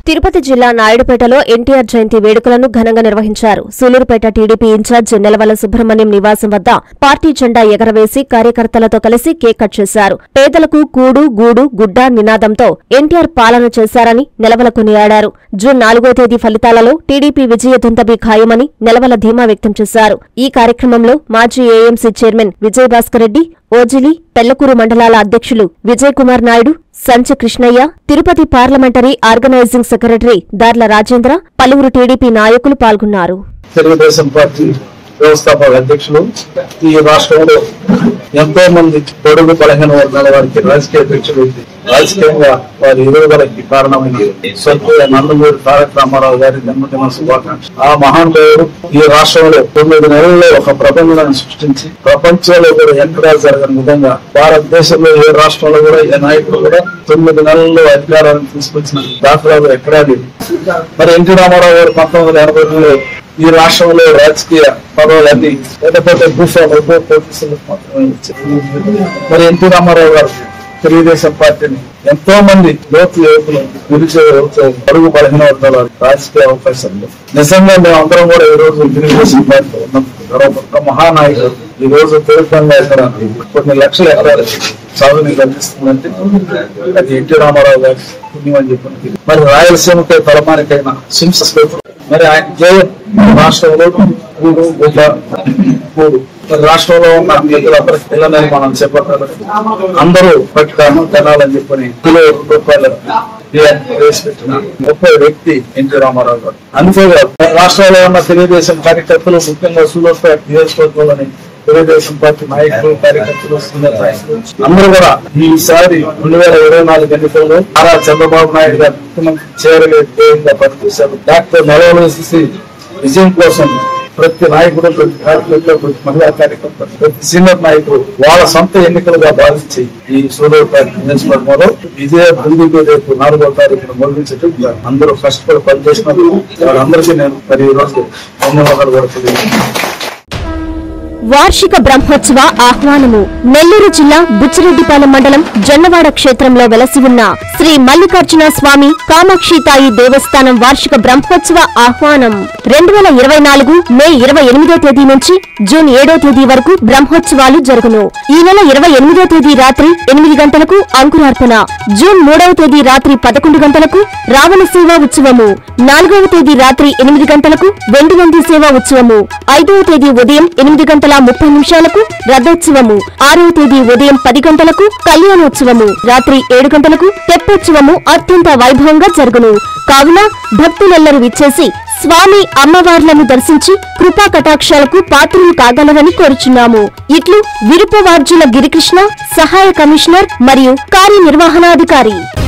తిరుపతి జిల్లా నాయుడుపేటలో ఎన్టీఆర్ జయంతి వేడుకలను ఘనంగా నిర్వహించారు సూలూరుపేట టీడీపీ ఇన్ఛార్జ్ నెలవల సుబ్రహ్మణ్యం నివాసం వద్ద పార్టీ జెండా ఎగరవేసి కార్యకర్తలతో కలిసి కేక్ కట్ చేశారు పేదలకు కూడు గూడు గుడ్డ నినాదంతో ఎన్టీఆర్ పాలన చేశారని నెలవల కొనియాడారు జూన్ నాలుగో తేదీ ఫలితాలలో టీడీపీ విజయదుంతబి ఖాయమని నెలవల ధీమా వ్యక్తం చేశారు ఈ కార్యక్రమంలో మాజీ ఏఎంసీ చైర్మన్ విజయభాస్కర్ రెడ్డి ఓజిలి పెళ్లకూరు మండలాల అధ్యక్షులు Vijay Kumar Naidu Sanchi Krishnaiah Tirupati parliamentary organising secretary Darla Rajendra పలువురు టీడీపీ నాయకులు పాల్గొన్నారు తెలుగుదేశం పార్టీ వ్యవస్థాపక అధ్యక్షులు ఈ రాష్ట్రంలో ఎంతో మంది పొడుగు బలహీన వర్గాల వారికి రాజకీయ అధ్యక్షులు ఉంది. రాజకీయంగా వారి ఎదుగుదలకి కారణమైంది స్వర్గీయ నందమూరి తారక రామారావు గారి జన్మదిన శుభాకాంక్ష ఆ మహానుభావుడు ఈ రాష్ట్రంలో తొమ్మిది నెలల్లో ఒక ప్రపంచాన్ని సృష్టించి ప్రపంచంలో కూడా ఎక్కడా జరగని విధంగా భారతదేశంలో ఏ రాష్ట్రంలో కూడా ఏ నాయకుడు కూడా తొమ్మిది నెలల్లో అధికారాన్ని తీసుకొచ్చిన దాఖలాలు ఎక్కడా లేదు మరి ఎన్టీ రామారావు గారు పంతొమ్మిది వందల ఎనభై రెండులో ఈ రాష్ట్రంలో రాజకీయ పదవులన్నీ లేకపోతే భూస్వాములు పోలీసులు మాత్రమే ఇచ్చారు. మరి ఎన్టీ రామారావు గారు తెలుగుదేశం పార్టీని ఎంతో మంది లోతు యువకులు నిరుద్యోగ యువకులు పరుగు బలహీన వర్గాల వారికి రాజకీయ అవకాశాలు లేవు. నిజంగా మేము అందరం కూడా ఈ రోజు తెలుగుదేశం పార్టీలో ఉన్నాం ఒక మహానాయకుడు ఈ రోజు తీర్థంగా ఇక్కడ కొన్ని లక్షల ఎకరాలు సాగుని అందిస్తుందంటే అది ఎన్టీ రామారావు గారి పుణ్యం అని చెప్పి మరి రాయలసీమకే తలమానికైన సింస మరి ఆయన జయం రాష్ట్రంలో మూడు గుడ్ల మూడు మరి రాష్ట్రంలో ఉన్న ప్రజలందరికీ ఇళ్ల నిర్మాణం చేపట్టాలి అందరూ పట్టుకాను తినాలని చెప్పని కిలో రూపాయలు ప్రవేశపెట్టిన గొప్ప వ్యక్తి ఎన్టీ రామారావు గారు అంతేకాదు రాష్ట్రంలో ఉన్న తెలుగుదేశం కార్యకర్తలు ముఖ్యంగా సూలూరుపేట నియోజకవర్గంలోని తెలుగుదేశం పార్టీ నాయకులు కార్యకర్తలు సీనియర్ నాయకులు అందరూ కూడా ఈసారి రెండు వేల ఇరవై నాలుగు ఎన్నికల్లో నారా చంద్రబాబు నాయుడు గారు ముఖ్యమంత్రి చేరగా పనిచేశారు డాక్టర్ నరవలసి విజయం కోసం ప్రతి నాయకుడు ప్రతి కార్యకర్త ప్రతి మహిళా కార్యకర్త ప్రతి సీనియర్ నాయకుడు వాళ్ళ సొంత ఎన్నికలుగా భావించి ఈ సూర్యపేట నియోజకవర్గంలో విజయ బిందుకు రేపు నాలుగో తారీఖున ముగించటం అందరూ కష్టపడి పనిచేసినందుకు వాళ్ళందరికీ నేను మరి ఈ రోజు ధన్యవాదాలు కూడా తెలియజేస్తున్నాను వార్షిక బ్రహ్మోత్సవ ఆహ్వానము నెల్లూరు జిల్లా బుచ్చిరెడ్డిపాలెం మండలం జొన్నవాడ క్షేత్రంలో వెలసి ఉన్న శ్రీ మల్లికార్జున స్వామి కామాక్షితాయి దేవస్థానం వార్షిక బ్రహ్మోత్సవ ఆహ్వానం రెండు వేల ఇరవై నాలుగు మే ఇరవై ఎనిమిదో తేదీ నుంచి జూన్ ఏడో తేదీ వరకు బ్రహ్మోత్సవాలు జరుగును ఈ నెల ఇరవై ఎనిమిదో తేదీ రాత్రి ఎనిమిది గంటలకు అంకురార్పణ జూన్ మూడవ తేదీ రాత్రి పదకొండు గంటలకు రావణ సేవా ఉత్సవము నాలుగవ తేదీ రాత్రి ఎనిమిది గంటలకు వెండి నంది సేవా ఉత్సవము ఐదవ తేదీ ఉదయం ఎనిమిది గంటల ముప్పై నిమిషాలకు రథోత్సవము ఆరవ తేదీ ఉదయం పది గంటలకు కళ్యాణోత్సవము రాత్రి ఏడు గంటలకు తెప్పోత్సవము అత్యంత వైభవంగా జరుగును కావున భక్తులెల్లరూ విచ్చేసి స్వామి అమ్మవార్లను దర్శించి కృపా కటాక్షాలకు పాత్రలు కాగలరని కోరుచున్నాము ఇట్లు విరుపవార్జుల గిరికృష్ణ సహాయ కమిషనర్ మరియు కార్యనిర్వహణాధికారి